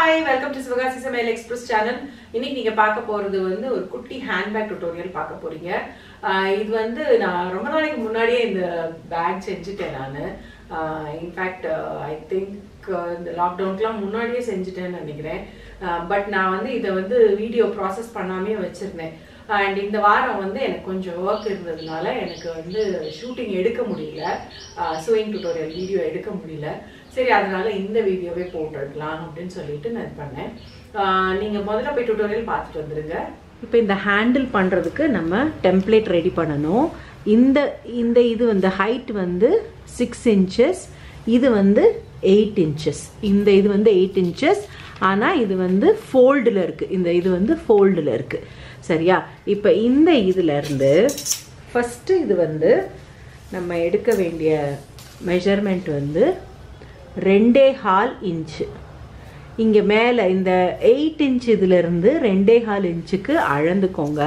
hi welcome to Sivakasi சமையல் express channel இன்னைக்கு நீங்க பார்க்க போறது வந்து ஒரு குட்டி ஹேண்ட்பேக் டுட்டோரியல் பார்க்க போறீங்க ஆஹ் இது வந்து நான் ரொம்ப நாளைக்கு முன்னாடியே இந்த பேக் செஞ்சுட்டேன் நான் இன்ஃபேக்ட் ஐ திங்க் இந்த லாக்டவுனுக்குலாம் முன்னாடியே செஞ்சுட்டேன்னு நினைக்கிறேன் பட் நான் வந்து இதை வந்து வீடியோ ப்ராசஸ் பண்ணாமே வச்சிருந்தேன் அண்ட் இந்த வாரம் வந்து எனக்கு கொஞ்சம் ஒர்க் இருந்ததுனால எனக்கு வந்து ஷூட்டிங் எடுக்க முடியல சூயிங் டுட்டோரியல் வீடியோ எடுக்க முடியல சரி அதனால இந்த வீடியோவே போட்டுடலாம் அப்படின்னு சொல்லிட்டு நான் இது பண்ணேன் ஆஹ் நீங்க முதல்ல போய் டுட்டோரியல் பார்த்துட்டு வந்துருங்க இப்போ இந்த ஹேண்டில் பண்ணுறதுக்கு நம்ம டெம்ப்ளேட் ரெடி பண்ணணும் இந்த இந்த இது வந்து ஹைட் வந்து சிக்ஸ் இன்ச்சஸ் இது வந்து எயிட் இன்ச்சஸ் இந்த இது வந்து எயிட் இன்ச்சஸ் ஆனால் இது வந்து ஃபோல்டில் இருக்குது இந்த இது வந்து ஃபோல்டில் இருக்குது சரியா இப்போ இந்த இதுல இருந்து ஃபஸ்ட்டு இது வந்து நம்ம எடுக்க வேண்டிய மெஷர்மெண்ட் வந்து ரெண்டே ஹால் இன்ச்சு இங்கே மேலே இந்த எயிட் இன்ச் இதிலிருந்து ரெண்டே ஹால் இன்ச்சுக்கு அளந்துக்கோங்க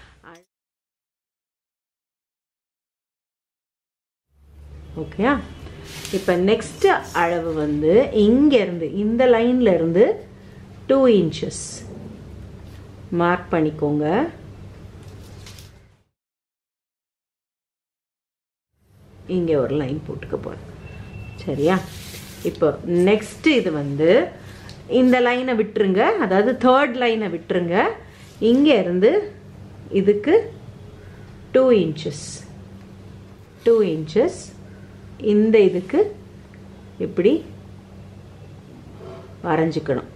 ஓகேயா இப்போ நெக்ஸ்ட் அளவு வந்து இங்கேருந்து இந்த லைன்ல இருந்து டூ இன்ச்சஸ் மார்க் பண்ணிக்கோங்க இங்கே ஒரு லைன் போட்டுக்க போகிறேன் சரியா இப்போ நெக்ஸ்ட் இது வந்து இந்த லைனை விட்டுருங்க அதாவது தேர்ட் லைனை விட்டுருங்க இங்கே இருந்து இதுக்கு டூ இன்ச்சஸ் டூ இன்ச்சஸ் இந்த இதுக்கு இப்படி வரைஞ்சிக்கணும்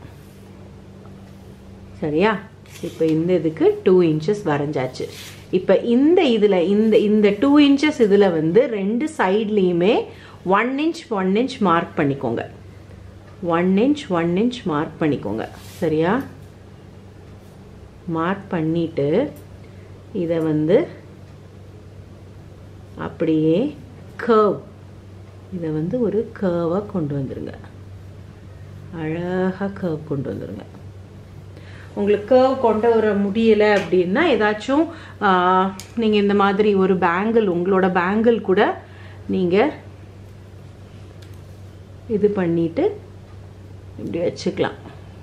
சரியா இப்போ இந்த இதுக்கு டூ இன்ச்சஸ் வரைஞ்சாச்சு இப்போ இந்த இதில் இந்த இந்த டூ இன்ச்சஸ் இதில் வந்து ரெண்டு சைட்லேயுமே one inch one inch mark பண்ணிக்கோங்க one inch one inch mark பண்ணிக்கோங்க சரியா மார்க் பண்ணிட்டு இதை வந்து அப்படியே கர்வ் இதை வந்து ஒரு கர்வாக கொண்டு வந்துருங்க அழகாக கர்வ் கொண்டு வந்துருங்க உங்களுக்கு கர்வ் கொண்டு வர முடியலை அப்படின்னா ஏதாச்சும் நீங்கள் இந்த மாதிரி ஒரு பேங்கிள் உங்களோட பேங்கிள் கூட நீங்கள் இது பண்ணிட்டு இப்படி வச்சுக்கலாம்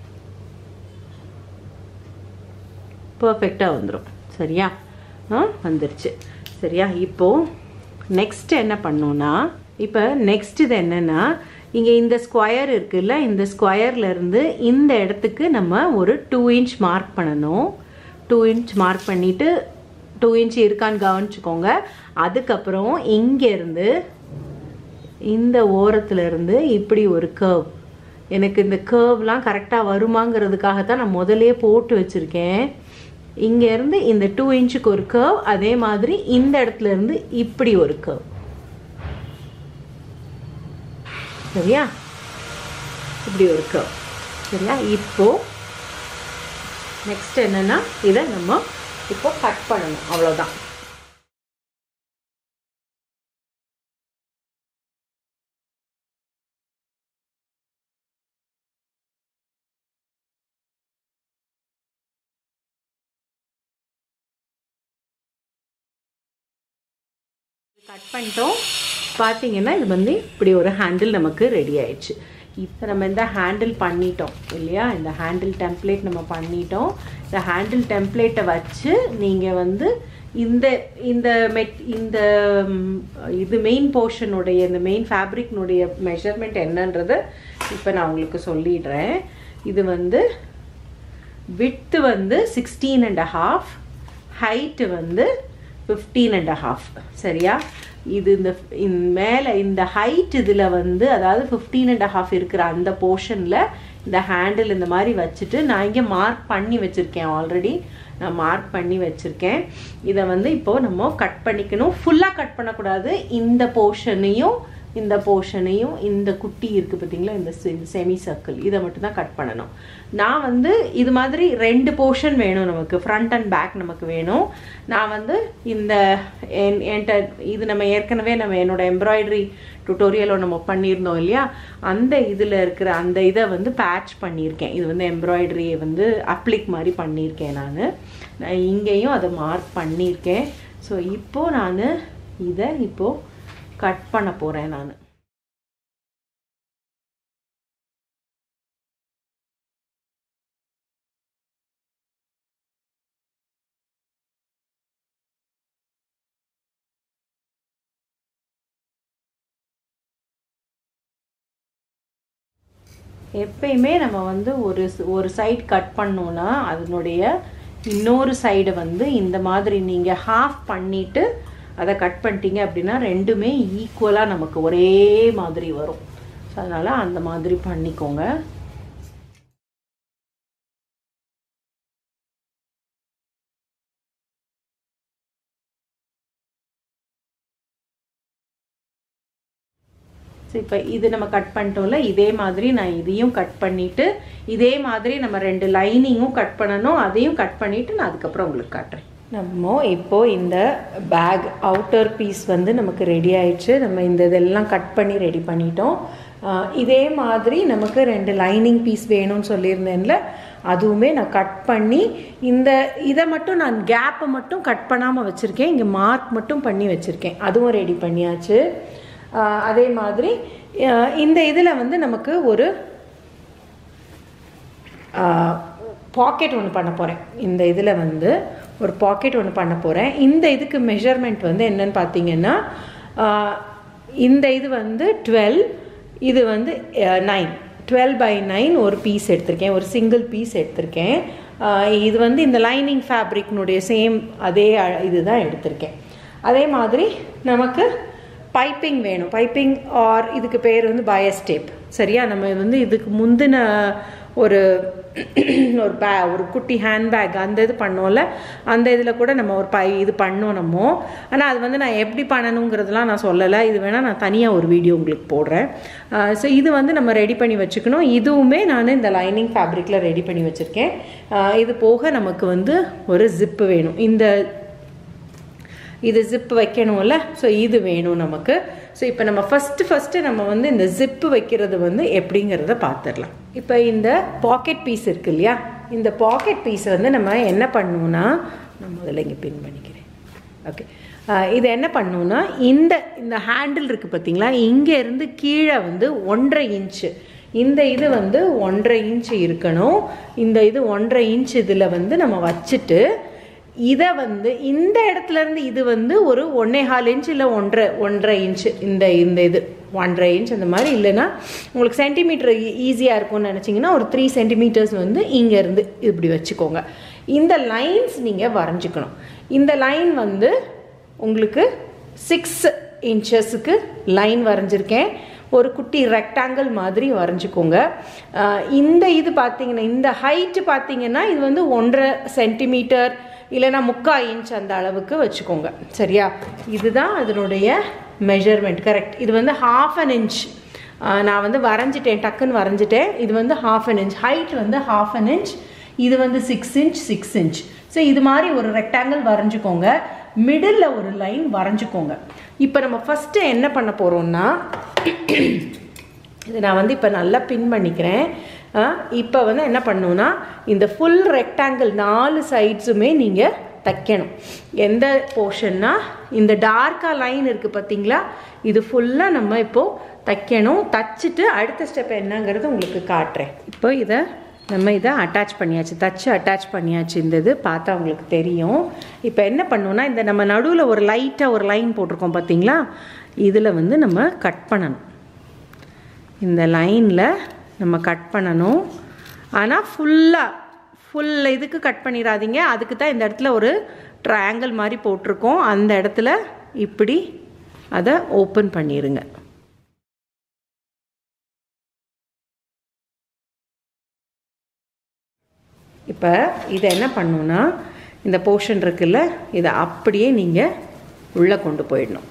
பர்ஃபெக்டாக வந்துடும் சரியா ஆ வந்துருச்சு சரியா இப்போது நெக்ஸ்ட் என்ன பண்ணோன்னா இப்போ நெக்ஸ்ட் இது என்னென்னா இங்கே இந்த ஸ்கொயர் இருக்குல்ல இந்த ஸ்கொயர்லேருந்து இந்த இடத்துக்கு நம்ம ஒரு டூ இன்ச் மார்க் பண்ணணும் டூ இன்ச் மார்க் பண்ணிவிட்டு டூ இன்ச் இருக்கான்னு கவனிச்சுக்கோங்க அதுக்கப்புறம் இங்கேருந்து இந்த ஓரத்துலேருந்து இப்படி ஒரு கர்வ் எனக்கு இந்த கர்வ்லாம் கரெக்டாக வருமாங்கிறதுக்காக தான் நான் முதலே போட்டு வச்சுருக்கேன் இங்கேருந்து இந்த டூ இன்ச்சுக்கு ஒரு கர்வ் அதே மாதிரி இந்த இடத்துல இருந்து இப்படி ஒரு கர்வ் சரியா இப்படி ஒரு கர்வ் சரியா இப்போ நெக்ஸ்ட் என்னன்னா இதை நம்ம இப்போ கட் பண்ணணும் அவ்வளோதான் கட் பண்ணிட்டோம் பார்த்தீங்கன்னா இது வந்து இப்படி ஒரு ஹேண்டில் நமக்கு ரெடி ஆயிடுச்சு இப்போ நம்ம இந்த ஹேண்டில் பண்ணிட்டோம் இல்லையா இந்த ஹேண்டில் டெம்ப்ளேட் நம்ம பண்ணிட்டோம் இந்த ஹேண்டில் டெம்ப்ளேட்டை வச்சு நீங்கள் வந்து இந்த இந்த மெட் இந்த இது மெயின் போர்ஷனுடைய இந்த மெயின் ஃபேப்ரிக்னுடைய மெஷர்மெண்ட் என்னன்றதை இப்போ நான் உங்களுக்கு சொல்லிடுறேன் இது வந்து வித்து வந்து சிக்ஸ்டீன் அண்ட் ஹாஃப் ஹைட்டு வந்து ஃபிஃப்டீன் அண்ட் ஹாஃப் சரியா இது இந்த மேலே இந்த ஹைட் இதில் வந்து அதாவது ஃபிஃப்டீன் அண்ட் ஹாஃப் இருக்கிற அந்த போர்ஷனில் இந்த ஹேண்டில் இந்த மாதிரி வச்சுட்டு நான் இங்கே மார்க் பண்ணி வச்சுருக்கேன் ஆல்ரெடி நான் மார்க் பண்ணி வச்சுருக்கேன் இதை வந்து இப்போது நம்ம கட் பண்ணிக்கணும் ஃபுல்லாக கட் பண்ணக்கூடாது இந்த போர்ஷனையும் இந்த போர்ஷனையும் இந்த குட்டி இருக்குது பார்த்தீங்களா இந்த செமி சர்க்கிள் இதை மட்டும் தான் கட் பண்ணணும் நான் வந்து இது மாதிரி ரெண்டு போர்ஷன் வேணும் நமக்கு ஃப்ரண்ட் அண்ட் பேக் நமக்கு வேணும் நான் வந்து இந்த என்கிட்ட இது நம்ம ஏற்கனவே நம்ம என்னோட எம்ப்ராய்டரி டுட்டோரியலோ நம்ம பண்ணியிருந்தோம் இல்லையா அந்த இதில் இருக்கிற அந்த இதை வந்து பேட்ச் பண்ணியிருக்கேன் இது வந்து எம்ப்ராய்டரியை வந்து அப்ளிக் மாதிரி பண்ணியிருக்கேன் நான் நான் இங்கேயும் அதை மார்க் பண்ணியிருக்கேன் ஸோ இப்போது நான் இதை இப்போது கட் பண்ண போகிறேன் நான் எப்பயுமே நம்ம வந்து ஒரு ஒரு சைடு கட் பண்ணோன்னா அதனுடைய இன்னொரு சைடை வந்து இந்த மாதிரி நீங்கள் ஹாஃப் பண்ணிவிட்டு அதை கட் பண்ணிட்டீங்க அப்படின்னா ரெண்டுமே ஈக்குவலாக நமக்கு ஒரே மாதிரி வரும் ஸோ அதனால் அந்த மாதிரி பண்ணிக்கோங்க ஸோ இப்போ இது நம்ம கட் பண்ணிட்டோம்ல இதே மாதிரி நான் இதையும் கட் பண்ணிவிட்டு இதே மாதிரி நம்ம ரெண்டு லைனிங்கும் கட் பண்ணணும் அதையும் கட் பண்ணிவிட்டு நான் அதுக்கப்புறம் உங்களுக்கு காட்டுறேன் நம்ம இப்போது இந்த பேக் அவுட்டர் பீஸ் வந்து நமக்கு ரெடி ஆயிடுச்சு நம்ம இந்த இதெல்லாம் கட் பண்ணி ரெடி பண்ணிட்டோம் இதே மாதிரி நமக்கு ரெண்டு லைனிங் பீஸ் வேணும்னு சொல்லியிருந்தேன்ல அதுவுமே நான் கட் பண்ணி இந்த இதை மட்டும் நான் கேப்பை மட்டும் கட் பண்ணாமல் வச்சுருக்கேன் இங்கே மார்க் மட்டும் பண்ணி வச்சுருக்கேன் அதுவும் ரெடி பண்ணியாச்சு அதே மாதிரி இந்த இதில் வந்து நமக்கு ஒரு பாக்கெட் ஒன்று பண்ண போகிறேன் இந்த இதில் வந்து ஒரு பாக்கெட் ஒன்று பண்ண போகிறேன் இந்த இதுக்கு மெஷர்மெண்ட் வந்து என்னன்னு பார்த்தீங்கன்னா இந்த இது வந்து டுவெல் இது வந்து நைன் டுவெல் பை நைன் ஒரு பீஸ் எடுத்திருக்கேன் ஒரு சிங்கிள் பீஸ் எடுத்திருக்கேன் இது வந்து இந்த லைனிங் ஃபேப்ரிக்னுடைய சேம் அதே இது தான் எடுத்திருக்கேன் அதே மாதிரி நமக்கு பைப்பிங் வேணும் பைப்பிங் ஆர் இதுக்கு பேர் வந்து பயஸ்டேப் சரியா நம்ம வந்து இதுக்கு முந்தின ஒரு ஒரு பே ஒரு குட்டி ஹேண்ட்பேக் அந்த இது பண்ணோம்ல அந்த இதில் கூட நம்ம ஒரு பை இது பண்ணோம் நம்ம ஆனால் அது வந்து நான் எப்படி பண்ணணுங்கிறதுலாம் நான் சொல்லலை இது வேணால் நான் தனியாக ஒரு வீடியோ உங்களுக்கு போடுறேன் ஸோ இது வந்து நம்ம ரெடி பண்ணி வச்சுக்கணும் இதுவுமே நான் இந்த லைனிங் ஃபேப்ரிக்கில் ரெடி பண்ணி வச்சுருக்கேன் இது போக நமக்கு வந்து ஒரு ஜிப்பு வேணும் இந்த இது ஜிப்பு வைக்கணும்ல ஸோ இது வேணும் நமக்கு ஸோ இப்போ நம்ம ஃபஸ்ட்டு ஃபஸ்ட்டு நம்ம வந்து இந்த ஜிப்பு வைக்கிறது வந்து எப்படிங்கிறத பார்த்துடலாம் இப்போ இந்த பாக்கெட் பீஸ் இருக்கு இல்லையா இந்த பாக்கெட் பீஸ் வந்து நம்ம என்ன பண்ணணும்னா நான் முதல்ல இங்கே பின் பண்ணிக்கிறேன் ஓகே இது என்ன பண்ணணும்னா இந்த இந்த ஹேண்டில் இருக்குது பார்த்தீங்களா இங்கேருந்து கீழே வந்து ஒன்றரை இன்ச்சு இந்த இது வந்து ஒன்றரை இன்ச்சு இருக்கணும் இந்த இது ஒன்றரை இன்ச் இதில் வந்து நம்ம வச்சுட்டு இதை வந்து இந்த இடத்துல இருந்து இது வந்து ஒரு ஒன்னே கால் இன்ச் இல்லை ஒன்றரை ஒன்றரை இன்ச்சு இந்த இந்த இது ஒன்றரை இன்ச் அந்த மாதிரி இல்லைன்னா உங்களுக்கு சென்டிமீட்டர் ஈஸியாக இருக்கும்னு நினச்சிங்கன்னா ஒரு த்ரீ சென்டிமீட்டர்ஸ் வந்து இங்கேருந்து இப்படி வச்சுக்கோங்க இந்த லைன்ஸ் நீங்கள் வரைஞ்சிக்கணும் இந்த லைன் வந்து உங்களுக்கு சிக்ஸ் இன்ச்சஸுக்கு லைன் வரைஞ்சிருக்கேன் ஒரு குட்டி ரெக்டாங்கிள் மாதிரி வரைஞ்சிக்கோங்க இந்த இது பார்த்தீங்கன்னா இந்த ஹைட்டு பார்த்தீங்கன்னா இது வந்து ஒன்றரை சென்டிமீட்டர் இல்லைனா முக்கால் இன்ச் அந்த அளவுக்கு வச்சுக்கோங்க சரியா இதுதான் அதனுடைய மெஷர்மெண்ட் கரெக்ட் இது வந்து ஹாஃப் அன் இன்ச் நான் வந்து வரைஞ்சிட்டேன் டக்குன்னு வரைஞ்சிட்டேன் இது வந்து ஹாஃப் அன் இன்ச் ஹைட் வந்து ஹாஃப் அன் இன்ச் இது வந்து six inch six inch so இது மாதிரி ஒரு ரெக்டாங்கிள் வரைஞ்சிக்கோங்க மிடில் ஒரு லைன் வரைஞ்சிக்கோங்க இப்போ நம்ம ஃபஸ்ட்டு என்ன பண்ண போகிறோம்னா இது நான் வந்து இப்போ நல்லா பின் பண்ணிக்கிறேன் இப்போ வந்து என்ன பண்ணணும்னா இந்த ஃபுல் ரெக்டாங்கிள் நாலு சைட்ஸுமே நீங்கள் தைக்கணும் எந்த போர்ஷன்னா இந்த டார்க்காக லைன் இருக்குது பார்த்தீங்களா இது ஃபுல்லாக நம்ம இப்போது தைக்கணும் தைச்சிட்டு அடுத்த ஸ்டெப் என்னங்கிறது உங்களுக்கு காட்டுறேன் இப்போ இதை நம்ம இதை அட்டாச் பண்ணியாச்சு தச்சு அட்டாச் பண்ணியாச்சு இந்த இது பார்த்தா உங்களுக்கு தெரியும் இப்போ என்ன பண்ணணும்னா இந்த நம்ம நடுவில் ஒரு லைட்டாக ஒரு லைன் போட்டிருக்கோம் பார்த்தீங்களா இதில் வந்து நம்ம கட் பண்ணணும் இந்த லைனில் நம்ம கட் பண்ணணும் ஆனால் ஃபுல்லாக ஃபுல் இதுக்கு கட் பண்ணிடாதீங்க அதுக்கு தான் இந்த இடத்துல ஒரு ட்ரையாங்கிள் மாதிரி போட்டிருக்கோம் அந்த இடத்துல இப்படி அதை ஓப்பன் பண்ணிடுங்க இப்போ இதை என்ன பண்ணணுன்னா இந்த போர்ஷன் இருக்குல்ல இதை அப்படியே நீங்கள் உள்ளே கொண்டு போயிடணும்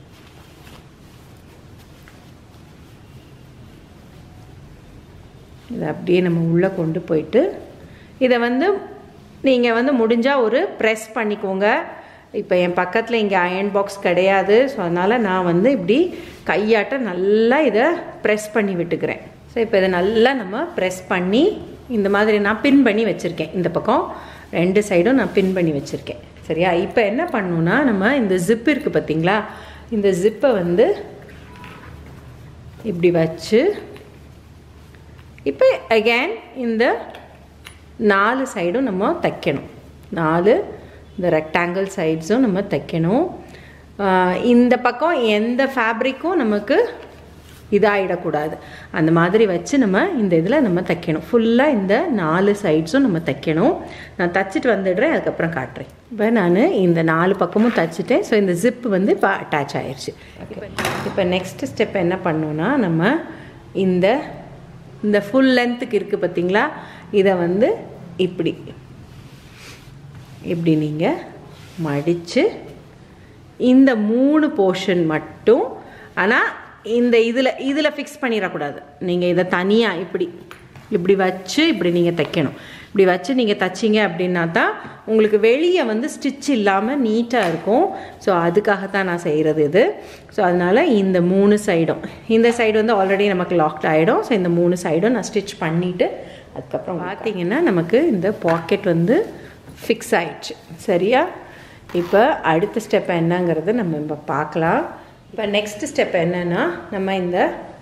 இதை அப்படியே நம்ம உள்ளே கொண்டு போயிட்டு இதை வந்து நீங்கள் வந்து முடிஞ்சால் ஒரு ப்ரெஸ் பண்ணிக்கோங்க இப்போ என் பக்கத்தில் இங்கே அயன் பாக்ஸ் கிடையாது ஸோ அதனால் நான் வந்து இப்படி கையாட்ட நல்லா இதை ப்ரெஸ் பண்ணி விட்டுக்கிறேன் ஸோ இப்போ இதை நல்லா நம்ம ப்ரெஸ் பண்ணி இந்த மாதிரி நான் பின் பண்ணி வச்சுருக்கேன் இந்த பக்கம் ரெண்டு சைடும் நான் பின் பண்ணி வச்சுருக்கேன் சரியா இப்போ என்ன பண்ணணுன்னா நம்ம இந்த ஜிப் இருக்குது பார்த்தீங்களா இந்த ஜிப்பை வந்து இப்படி வச்சு இப்போ அகேன் இந்த நாலு சைடும் நம்ம தைக்கணும் நாலு இந்த ரெக்டாங்கிள் சைட்ஸும் நம்ம தைக்கணும் இந்த பக்கம் எந்த ஃபேப்ரிக்கும் நமக்கு இதாகிடக்கூடாது அந்த மாதிரி வச்சு நம்ம இந்த இதில் நம்ம தைக்கணும் ஃபுல்லாக இந்த நாலு சைட்ஸும் நம்ம தைக்கணும் நான் தச்சுட்டு வந்துடுறேன் அதுக்கப்புறம் காட்டுறேன் இப்போ நான் இந்த நாலு பக்கமும் தச்சுட்டேன் ஸோ இந்த ஜிப் வந்து இப்போ அட்டாச் ஆயிடுச்சு இப்போ நெக்ஸ்ட் ஸ்டெப் என்ன பண்ணோன்னா நம்ம இந்த இந்த ஃபுல் லென்த்துக்கு இருக்குது பார்த்தீங்களா இதை வந்து இப்படி இப்படி நீங்கள் மடித்து இந்த மூணு போர்ஷன் மட்டும் ஆனால் இந்த இதில் இதில் ஃபிக்ஸ் பண்ணிடக்கூடாது நீங்கள் இதை தனியாக இப்படி இப்படி வச்சு இப்படி நீங்கள் தைக்கணும் இப்படி வச்சு நீங்கள் தைச்சிங்க அப்படின்னா தான் உங்களுக்கு வெளியே வந்து ஸ்டிச் இல்லாமல் நீட்டாக இருக்கும் ஸோ அதுக்காக தான் நான் செய்கிறது இது ஸோ அதனால் இந்த மூணு சைடும் இந்த சைடு வந்து ஆல்ரெடி நமக்கு லாக்ட் ஆகிடும் ஸோ இந்த மூணு சைடும் நான் ஸ்டிச் பண்ணிவிட்டு அதுக்கப்புறம் பார்த்தீங்கன்னா நமக்கு இந்த பாக்கெட் வந்து ஃபிக்ஸ் ஆயிடுச்சு சரியா இப்போ அடுத்த ஸ்டெப் என்னங்கிறது நம்ம இப்போ பார்க்கலாம் இப்போ நெக்ஸ்ட் ஸ்டெப் என்னென்னா நம்ம இந்த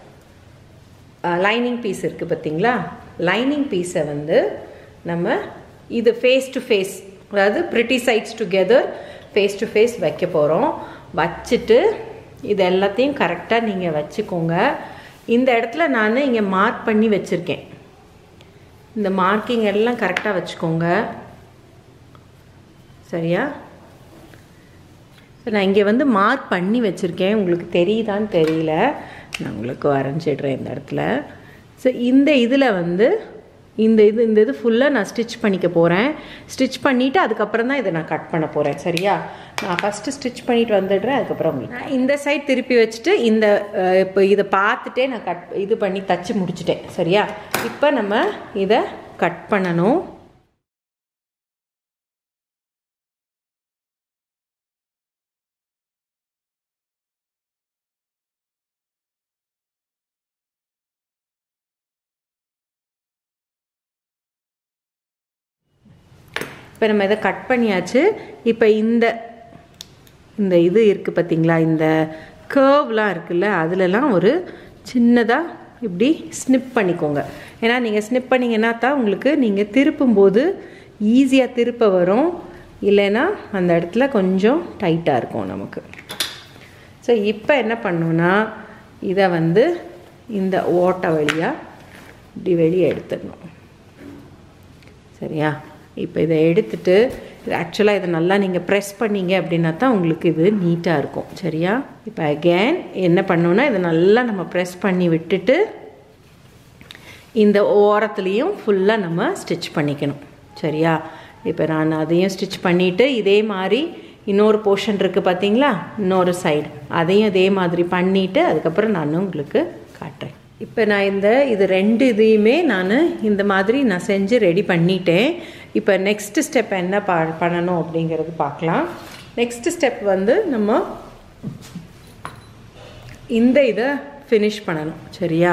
லைனிங் பீஸ் இருக்குது பார்த்தீங்களா லைனிங் பீஸை வந்து நம்ம இது ஃபேஸ் டு ஃபேஸ் அதாவது pretty sides together face to face வைக்க போகிறோம் வச்சுட்டு இது எல்லாத்தையும் கரெக்டாக நீங்கள் வச்சுக்கோங்க இந்த இடத்துல நான் இங்கே மார்க் பண்ணி வச்சுருக்கேன் இந்த மார்க்கிங் எல்லாம் கரெக்டாக வச்சுக்கோங்க சரியா ஸோ நான் இங்கே வந்து மார்க் பண்ணி வச்சுருக்கேன் உங்களுக்கு தெரியுதான்னு தெரியல நான் உங்களுக்கு வரைஞ்சிடுறேன் இந்த இடத்துல ஸோ இந்த இதில் வந்து இந்த இது இந்த இது ஃபுல்லாக நான் ஸ்டிச் பண்ணிக்க போகிறேன் ஸ்டிச் பண்ணிவிட்டு அதுக்கப்புறம் தான் இதை நான் கட் பண்ண போகிறேன் சரியா நான் ஃபஸ்ட்டு ஸ்டிச் பண்ணிட்டு வந்துடுறேன் அதுக்கப்புறம் உங்களுக்கு நான் இந்த சைட் திருப்பி வச்சுட்டு இந்த இப்போ இதை பார்த்துட்டே நான் கட் இது பண்ணி தச்சு முடிச்சிட்டேன் சரியா இப்போ நம்ம இதை கட் பண்ணணும் இப்போ நம்ம இதை கட் பண்ணியாச்சு இப்போ இந்த இந்த இது இருக்குது பார்த்தீங்களா இந்த கேர்வ்லாம் இருக்குல்ல அதிலலாம் ஒரு சின்னதாக இப்படி ஸ்னிப் பண்ணிக்கோங்க ஏன்னா நீங்கள் ஸ்னிப் பண்ணிங்கன்னா தான் உங்களுக்கு நீங்கள் திருப்பும்போது ஈஸியாக திருப்ப வரும் இல்லைன்னா அந்த இடத்துல கொஞ்சம் டைட்டாக இருக்கும் நமக்கு ஸோ இப்போ என்ன பண்ணோன்னா இதை வந்து இந்த ஓட்டை வழியாக இப்படி வெளியே எடுத்துடணும் சரியா இப்போ இதை எடுத்துட்டு ஆக்சுவலாக இதை நல்லா நீங்கள் ப்ரெஸ் பண்ணீங்க அப்படின்னா தான் உங்களுக்கு இது நீட்டாக இருக்கும் சரியா இப்போ அகேன் என்ன பண்ணோன்னா இதை நல்லா நம்ம ப்ரெஸ் பண்ணி விட்டுட்டு இந்த ஓரத்துலேயும் ஃபுல்லாக நம்ம ஸ்டிச் பண்ணிக்கணும் சரியா இப்போ நான் அதையும் ஸ்டிச் பண்ணிவிட்டு இதே மாதிரி இன்னொரு போர்ஷன் இருக்குது பார்த்தீங்களா இன்னொரு சைடு அதையும் இதே மாதிரி பண்ணிவிட்டு அதுக்கப்புறம் நான் உங்களுக்கு காட்டுறேன் இப்போ நான் இந்த இது ரெண்டு இதையுமே நான் இந்த மாதிரி நான் செஞ்சு ரெடி பண்ணிட்டேன் இப்போ நெக்ஸ்ட் ஸ்டெப் என்ன ப பண்ணணும் அப்படிங்கிறது பார்க்கலாம் நெக்ஸ்ட் ஸ்டெப் வந்து நம்ம இந்த இதை ஃபினிஷ் பண்ணணும் சரியா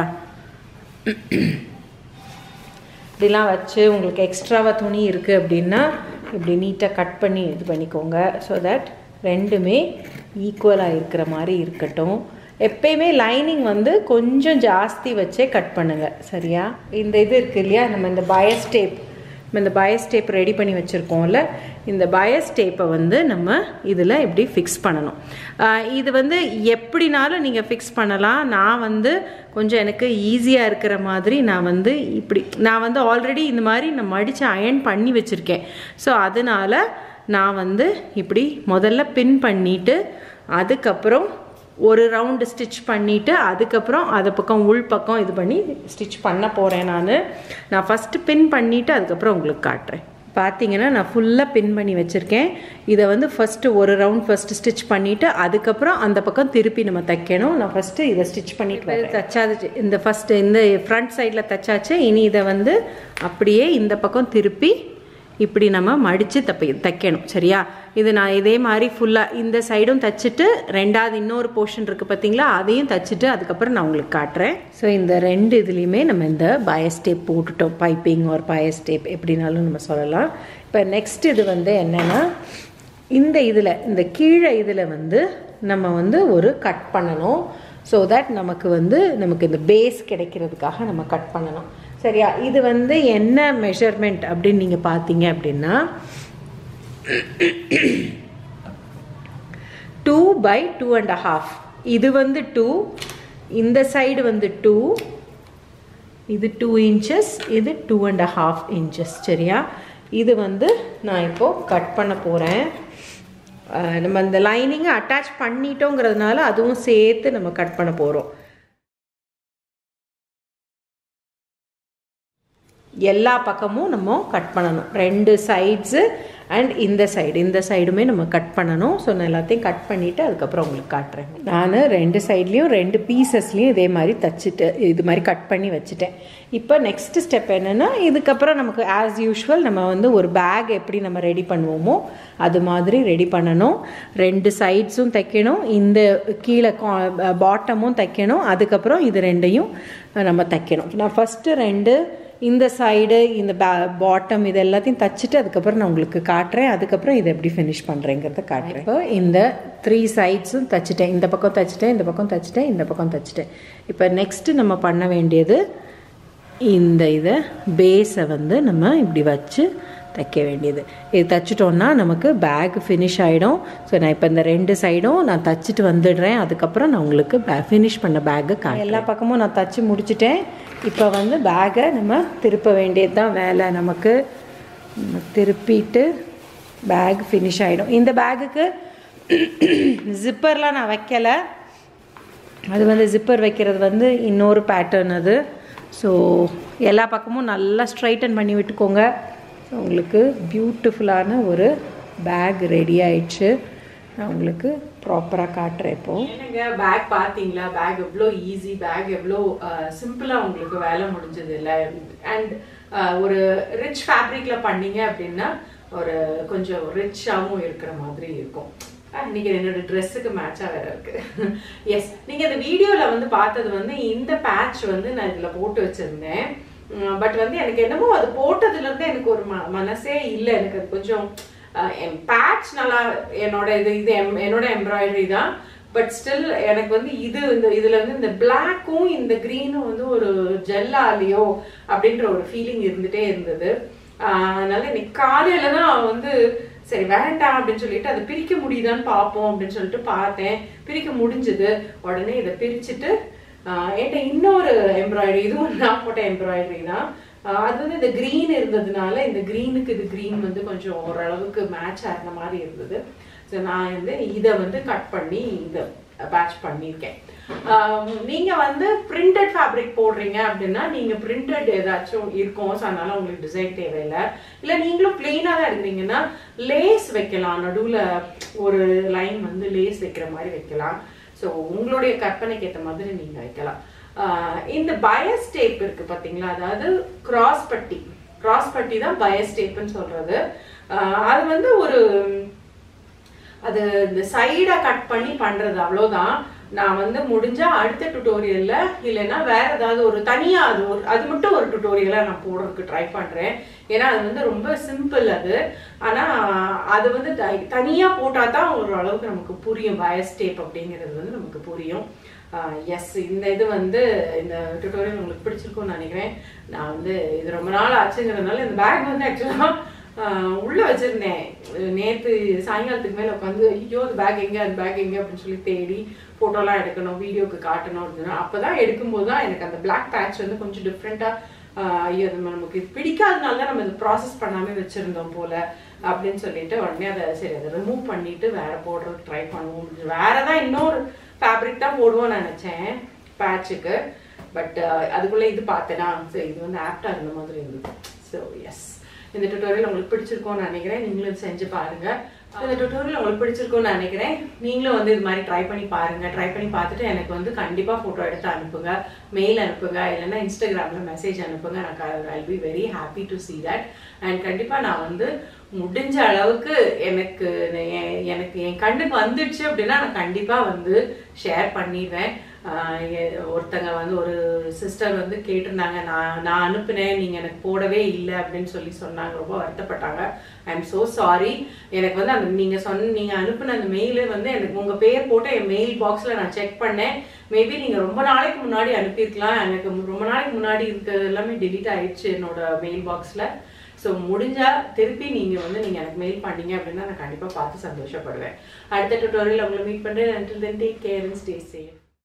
இப்படிலாம் வச்சு உங்களுக்கு எக்ஸ்ட்ராவாக துணி இருக்குது அப்படின்னா இப்படி நீட்டாக கட் பண்ணி இது பண்ணிக்கோங்க ஸோ தட் ரெண்டுமே ஈக்குவலாக இருக்கிற மாதிரி இருக்கட்டும் எப்பயுமே லைனிங் வந்து கொஞ்சம் ஜாஸ்தி வச்சே கட் பண்ணுங்கள் சரியா இந்த இது இருக்குது இல்லையா நம்ம இந்த பயஸ் டேப் நம்ம இந்த பயஸ் டேப் ரெடி பண்ணி வச்சுருக்கோம்ல இந்த பயஸ் டேப்பை வந்து நம்ம இதில் இப்படி ஃபிக்ஸ் பண்ணணும் இது வந்து எப்படினாலும் நீங்கள் ஃபிக்ஸ் பண்ணலாம் நான் வந்து கொஞ்சம் எனக்கு ஈஸியாக இருக்கிற மாதிரி நான் வந்து இப்படி நான் வந்து ஆல்ரெடி இந்த மாதிரி நான் மடித்து அயன் பண்ணி வச்சுருக்கேன் ஸோ அதனால் நான் வந்து இப்படி முதல்ல பின் பண்ணிவிட்டு அதுக்கப்புறம் ஒரு ரவுண்டு ஸ்டிச் பண்ணிவிட்டு அதுக்கப்புறம் அது பக்கம் உள் பக்கம் இது பண்ணி ஸ்டிச் பண்ண போகிறேன் நான் நான் ஃபஸ்ட்டு பின் பண்ணிவிட்டு அதுக்கப்புறம் உங்களுக்கு காட்டுறேன் பார்த்தீங்கன்னா நான் ஃபுல்லாக பின் பண்ணி வச்சுருக்கேன் இதை வந்து ஃபஸ்ட்டு ஒரு ரவுண்ட் ஃபஸ்ட்டு ஸ்டிச் பண்ணிவிட்டு அதுக்கப்புறம் அந்த பக்கம் திருப்பி நம்ம தைக்கணும் நான் ஃபஸ்ட்டு இதை ஸ்டிச் பண்ணிட்டு தச்சாச்சு இந்த ஃபஸ்ட்டு இந்த ஃப்ரண்ட் சைடில் தைச்சாச்சு இனி இதை வந்து அப்படியே இந்த பக்கம் திருப்பி இப்படி நம்ம மடித்து தப்பி தைக்கணும் சரியா இது நான் இதே மாதிரி ஃபுல்லாக இந்த சைடும் தைச்சிட்டு ரெண்டாவது இன்னொரு போர்ஷன் இருக்குது பார்த்தீங்களா அதையும் தைச்சிட்டு அதுக்கப்புறம் நான் உங்களுக்கு காட்டுறேன் ஸோ இந்த ரெண்டு இதுலேயுமே நம்ம இந்த பயஸ்டேப் போட்டுட்டோம் பைப்பிங் ஒரு பயஸ்டேப் எப்படினாலும் நம்ம சொல்லலாம் இப்போ நெக்ஸ்ட் இது வந்து என்னென்னா இந்த இதில் இந்த கீழே இதில் வந்து நம்ம வந்து ஒரு கட் பண்ணணும் ஸோ தட் நமக்கு வந்து நமக்கு இந்த பேஸ் கிடைக்கிறதுக்காக நம்ம கட் பண்ணணும் சரியா இது வந்து என்ன மெஷர்மெண்ட் அப்படின்னு நீங்கள் பார்த்தீங்க அப்படின்னா two by two and half இது வந்து டூ இந்த சைடு வந்து டூ இது டூ இன்ச்சஸ் இது டூ அண்ட் ஹாஃப் இன்ச்சஸ் சரியா இது வந்து நான் இப்போது கட் பண்ண போகிறேன் நம்ம இந்த லைனிங்கை அட்டாச் பண்ணிட்டோங்கிறதுனால அதுவும் சேர்த்து நம்ம கட் பண்ண போகிறோம் எல்லா பக்கமும் நம்ம கட் பண்ணணும் ரெண்டு சைட்ஸு அண்ட் இந்த சைடு இந்த சைடுமே நம்ம கட் பண்ணணும் ஸோ நான் எல்லாத்தையும் கட் பண்ணிவிட்டு அதுக்கப்புறம் உங்களுக்கு காட்டுறேன் நான் ரெண்டு சைட்லேயும் ரெண்டு பீசஸ்லேயும் இதே மாதிரி தச்சுட்டு இது மாதிரி கட் பண்ணி வச்சுட்டேன் இப்போ நெக்ஸ்ட் ஸ்டெப் என்னென்னா இதுக்கப்புறம் நமக்கு ஆஸ் யூஷுவல் நம்ம வந்து ஒரு பேக் எப்படி நம்ம ரெடி பண்ணுவோமோ அது மாதிரி ரெடி பண்ணணும் ரெண்டு சைட்ஸும் தைக்கணும் இந்த கீழே பாட்டமும் தைக்கணும் அதுக்கப்புறம் இது ரெண்டையும் நம்ம தைக்கணும் நான் ஃபஸ்ட்டு ரெண்டு இந்த சைடு இந்த பே பாட்டம் இது எல்லாத்தையும் தச்சுட்டு அதுக்கப்புறம் நான் உங்களுக்கு காட்டுறேன் அதுக்கப்புறம் இதை எப்படி ஃபினிஷ் பண்ணுறேங்கிறத காட்டுறேன் இப்போ இந்த த்ரீ சைட்ஸும் தச்சுட்டேன் இந்த பக்கம் தச்சுட்டேன் இந்த பக்கம் தச்சுட்டேன் இந்த பக்கம் தச்சுட்டேன் இப்போ நெக்ஸ்ட்டு நம்ம பண்ண வேண்டியது இந்த இதை பேஸை வந்து நம்ம இப்படி வச்சு தைக்க வேண்டியது இது தைச்சிட்டோன்னா நமக்கு பேக் ஃபினிஷ் ஆகிடும் ஸோ நான் இப்போ இந்த ரெண்டு சைடும் நான் தச்சுட்டு வந்துடுறேன் அதுக்கப்புறம் நான் உங்களுக்கு பே ஃபினிஷ் பண்ண பேக்கை கா எல்லா பக்கமும் நான் தச்சு முடிச்சிட்டேன் இப்போ வந்து பேக்கை நம்ம திருப்ப வேண்டியது தான் வேலை நமக்கு திருப்பிட்டு பேக் ஃபினிஷ் ஆகிடும் இந்த பேக்குக்கு ஜிப்பர்லாம் நான் வைக்கலை அது வந்து ஜிப்பர் வைக்கிறது வந்து இன்னொரு பேட்டர்ன் அது ஸோ எல்லா பக்கமும் நல்லா ஸ்ட்ரைட்டன் பண்ணி விட்டுக்கோங்க உங்களுக்கு பியூட்டிஃபுல்லான ஒரு பேக் ரெடி ஆயிடுச்சு நான் உங்களுக்கு ப்ராப்பராக காட்டுறேன் இப்போ என்னங்க பேக் பார்த்தீங்களா பேக் எவ்வளோ ஈஸி பேக் எவ்வளோ சிம்பிளாக உங்களுக்கு வேலை முடிஞ்சது இல்லை அண்ட் ஒரு ரிச் ஃபேப்ரிக்கில் பண்ணீங்க அப்படின்னா ஒரு கொஞ்சம் ரிச்சாகவும் இருக்கிற மாதிரி இருக்கும் இன்னைக்கு என்னோட ட்ரெஸ்ஸுக்கு மேட்சாக வேற இருக்கு எஸ் நீங்கள் இந்த வீடியோவில் வந்து பார்த்தது வந்து இந்த பேட்ச் வந்து நான் இதில் போட்டு வச்சுருந்தேன் பட் வந்து எனக்கு என்னமோ அது போட்டதுலேருந்து எனக்கு ஒரு ம மனசே இல்லை எனக்கு அது கொஞ்சம் பேட்ச் நல்லா என்னோட இது இது எம் என்னோட எம்ப்ராய்டரி தான் பட் ஸ்டில் எனக்கு வந்து இது இந்த இதுல வந்து இந்த பிளாக்கும் இந்த க்ரீனும் வந்து ஒரு ஜெல்லாலேயோ அப்படின்ற ஒரு ஃபீலிங் இருந்துட்டே இருந்தது அதனால இன்னைக்கு காலையில தான் வந்து சரி வேண்டாம் அப்படின்னு சொல்லிட்டு அதை பிரிக்க முடியுதான்னு பார்ப்போம் அப்படின்னு சொல்லிட்டு பார்த்தேன் பிரிக்க முடிஞ்சது உடனே இதை பிரிச்சுட்டு என்கிட்ட இன்னொரு எம்ப்ராய்டரி இதுவும் நான் போட்ட எம்ப்ராய்டரி தான் அது வந்து இந்த க்ரீன் இருந்ததுனால இந்த க்ரீனுக்கு இது க்ரீன் வந்து கொஞ்சம் ஓரளவுக்கு மேட்ச் ஆகிற மாதிரி இருந்தது ஸோ நான் வந்து இதை வந்து கட் பண்ணி இதை பேட்ச் பண்ணியிருக்கேன் நீங்கள் வந்து பிரிண்டட் ஃபேப்ரிக் போடுறீங்க அப்படின்னா நீங்கள் பிரிண்டட் ஏதாச்சும் இருக்கும் ஸோ அதனால உங்களுக்கு டிசைன் தேவையில்லை இல்லை நீங்களும் பிளெயினாக தான் எடுக்கிறீங்கன்னா லேஸ் வைக்கலாம் நடுவில் ஒரு லைன் வந்து லேஸ் வைக்கிற மாதிரி வைக்கலாம் ஸோ உங்களுடைய கற்பனைக்கு ஏற்ற மாதிரி நீங்கள் வைக்கலாம் இந்த பயஸ் டேப் இருக்கு பார்த்தீங்களா அதாவது கிராஸ் பட்டி கிராஸ் பட்டி தான் பயஸ் டேப்னு சொல்றது அது வந்து ஒரு அது இந்த சைடை கட் பண்ணி பண்றது அவ்வளோதான் நான் வந்து முடிஞ்சா அடுத்த டுட்டோரியல்ல இல்லைன்னா வேற ஏதாவது ஒரு தனியா அது ஒரு அது மட்டும் ஒரு டுட்டோரியலா நான் போடுறதுக்கு ட்ரை பண்றேன் ஏன்னா அது வந்து ரொம்ப சிம்பிள் அது ஆனா அது வந்து தனியா போட்டா தான் ஒரு அளவுக்கு நமக்கு புரியும் பயஸ் டேப் அப்படிங்கிறது வந்து நமக்கு புரியும் எஸ் இந்த இது வந்து இந்த டுட்டோரியல் உங்களுக்கு பிடிச்சிருக்கும்னு நினைக்கிறேன் நான் வந்து இது ரொம்ப நாள் ஆச்சுங்கிறதுனால இந்த பேக் வந்து ஆக்சுவலாக உள்ளே வச்சுருந்தேன் நேற்று சாயங்காலத்துக்கு மேலே உட்காந்து ஐயோ அது பேக் எங்கே அது பேக் எங்கே அப்படின்னு சொல்லி தேடி ஃபோட்டோலாம் எடுக்கணும் வீடியோக்கு காட்டணும் அப்படின்னா அப்போ தான் எடுக்கும்போது தான் எனக்கு அந்த பிளாக் பேட்ச் வந்து கொஞ்சம் டிஃப்ரெண்ட்டாக ஐயோ அது நமக்கு இது பிடிக்காதனால தான் நம்ம இது ப்ராசஸ் பண்ணாமல் வச்சுருந்தோம் போல் அப்படின்னு சொல்லிட்டு உடனே அதை சரி அதை ரிமூவ் பண்ணிட்டு வேற போடுறதுக்கு ட்ரை பண்ணுவோம் வேற தான் இன்னொரு ஃபேப்ரிக் தான் போடுவோம்னு நினச்சேன் பேட்சுக்கு பட் அதுக்குள்ளே இது பார்த்தேனா ஸோ இது வந்து ஆப்டாக இருந்த மாதிரி இருந்தது ஸோ எஸ் இந்த டுட்டோரியல் உங்களுக்கு பிடிச்சிருக்கும்னு நினைக்கிறேன் நீங்களும் செஞ்சு பாருங்க இந்த டுட்டோரியல் உங்களுக்கு பிடிச்சிருக்கும்னு நினைக்கிறேன் நீங்களும் வந்து இது மாதிரி ட்ரை பண்ணி பாருங்க ட்ரை பண்ணி பார்த்துட்டு எனக்கு வந்து கண்டிப்பாக ஃபோட்டோ எடுத்து அனுப்புங்க மெயில் அனுப்புங்க இல்லைன்னா இன்ஸ்டாகிராமில் மெசேஜ் அனுப்புங்க எனக்கு I be very happy to see that and கண்டிப்பாக நான் வந்து முடிஞ்ச அளவுக்கு எனக்கு எனக்கு என் கண்ணுக்கு வந்துடுச்சு அப்படின்னா நான் கண்டிப்பாக வந்து ஷேர் பண்ணிடுவேன் ஒருத்தங்க வந்து ஒரு சிஸ்டர் வந்து கேட்டிருந்தாங்க நான் நான் அனுப்புனேன் நீங்கள் எனக்கு போடவே இல்லை அப்படின்னு சொல்லி சொன்னாங்க ரொம்ப வருத்தப்பட்டாங்க ஐ எம் ஸோ சாரி எனக்கு வந்து அந்த நீங்கள் சொன்ன நீங்கள் அனுப்புன அந்த மெயிலு வந்து எனக்கு உங்கள் பேர் போட்டு என் மெயில் பாக்ஸில் நான் செக் பண்ணேன் மேபி நீங்கள் ரொம்ப நாளைக்கு முன்னாடி அனுப்பியிருக்கலாம் எனக்கு ரொம்ப நாளைக்கு முன்னாடி இருக்கிறது எல்லாமே டிலீட் ஆயிடுச்சு என்னோட மெயில் பாக்ஸில் ஸோ முடிஞ்சா திருப்பி நீங்கள் வந்து நீங்கள் எனக்கு மெயில் பண்ணீங்க அப்படின்னா நான் கண்டிப்பாக பார்த்து சந்தோஷப்படுவேன் அடுத்த டுட்டோரியல் உங்களை மீட் பண்ணுறேன் until then take care and stay safe